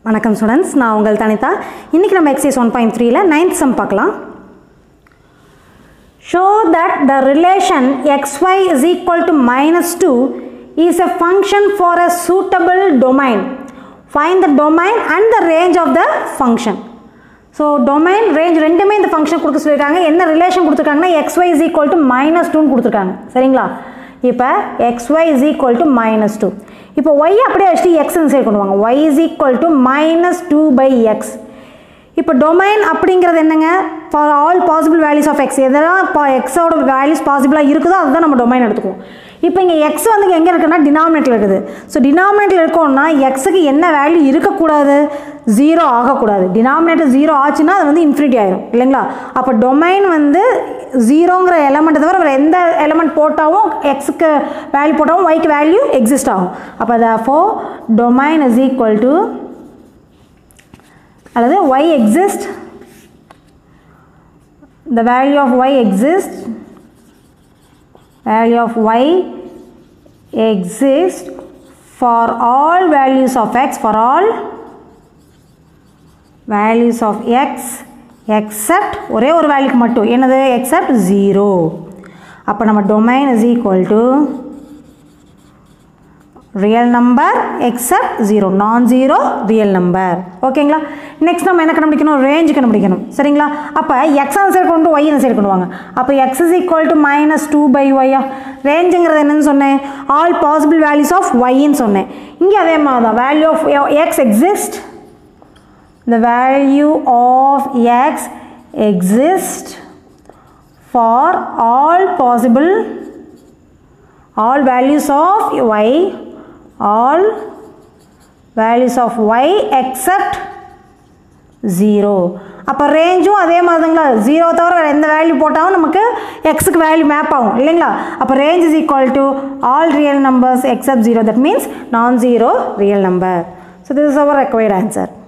வணக்கம் ஸ்டூடெண்ட்ஸ் நான் உங்கள் தனிதா இன்றைக்கி நம்ம எக்ஸைஸ் ஒன் பாயிண்ட் த்ரீல நைன்த் சம் பார்க்கலாம் show that the relation xy is equal to minus 2 is a function for a suitable domain. Find the domain and the range of the function. So domain range ரெண்டுமே இந்த function கொடுக்க சொல்லியிருக்காங்க என்ன relation கொடுத்துருக்காங்கன்னா xy is equal to minus டூன்னு கொடுத்துருக்காங்க சரிங்களா இப்போ xy is equal to minus two இப்போ y அப்படியே வச்சுட்டு எக்ஸ்ன்னு சைடு கொண்டு வாங்க y is equal to minus two by x இப்போ டொமைன் அப்படிங்கிறது என்னங்க for all possible values of x எதெல்லாம் இப்போ எக்ஸோட வேல்யூஸ் பாசிபிளாக இருக்குதோ அதுதான் நம்ம டொமைன் எடுத்துக்குவோம் இப்போ இங்கே எக்ஸ் வந்து எங்கே இருக்குன்னா டினாமினேட்டில் இருக்குது ஸோ டினாமினேட்டில் இருக்கோம்னா எக்ஸுக்கு என்ன வேல்யூ இருக்கக்கூடாது ஜீரோ ஆகக்கூடாது டினாமினேட்டர் ஜீரோ ஆச்சுன்னா அது வந்து இன்ஃபினிட்டி ஆயிரும் இல்லைங்களா அப்போ டொமைன் வந்து ஜீரோங்கிற எலமெண்ட்டை தவிர வேறு எந்த எலமெண்ட் போட்டாலும் எக்ஸுக்கு வேல்யூ போட்டாலும் ஒய்க்கு வேல்யூ எக்ஸிஸ்ட் ஆகும் அப்போ அதை for domain is equal to அல்லது y exist the value of y exists value of y exists for all values of x for all values of x except ஒரே ஒரு வேல்யூக்கு மட்டும் என்னது except 0 அப்போ நம்ம domain is equal to real number except zero non zero real number ஓகேங்களா next நம்ம என்ன கண்டுபிடிக்கணும் ரேஞ்ச் கண்டுபிடிக்கணும் சரிங்களா அப்போ எக்ஸ் அந்த சைடு கொண்டு ஒய் அந்த சைடு கொண்டு வாங்க அப்போ x is equal to minus two by ஒய்யா ரேஞ்சுங்கிறது என்னன்னு சொன்னேன் ஆல் பாசிபிள் வேல்யூஸ் ஆஃப் ஒய்ன்னு சொன்னேன் இங்கே அதே மாதிரி தான் value of x exist the value of x exists for all possible all values of y all values of y except 0 அப்போ ரேஞ்சும் அதே மாதிரிங்களா ஜீரோ தவிர வேறு எந்த வேல்யூ போட்டாலும் நமக்கு எக்ஸுக்கு வேல்யூ மேப் ஆகும் இல்லைங்களா அப்போ range is equal to all real numbers except zero that means non zero real number so this is our required answer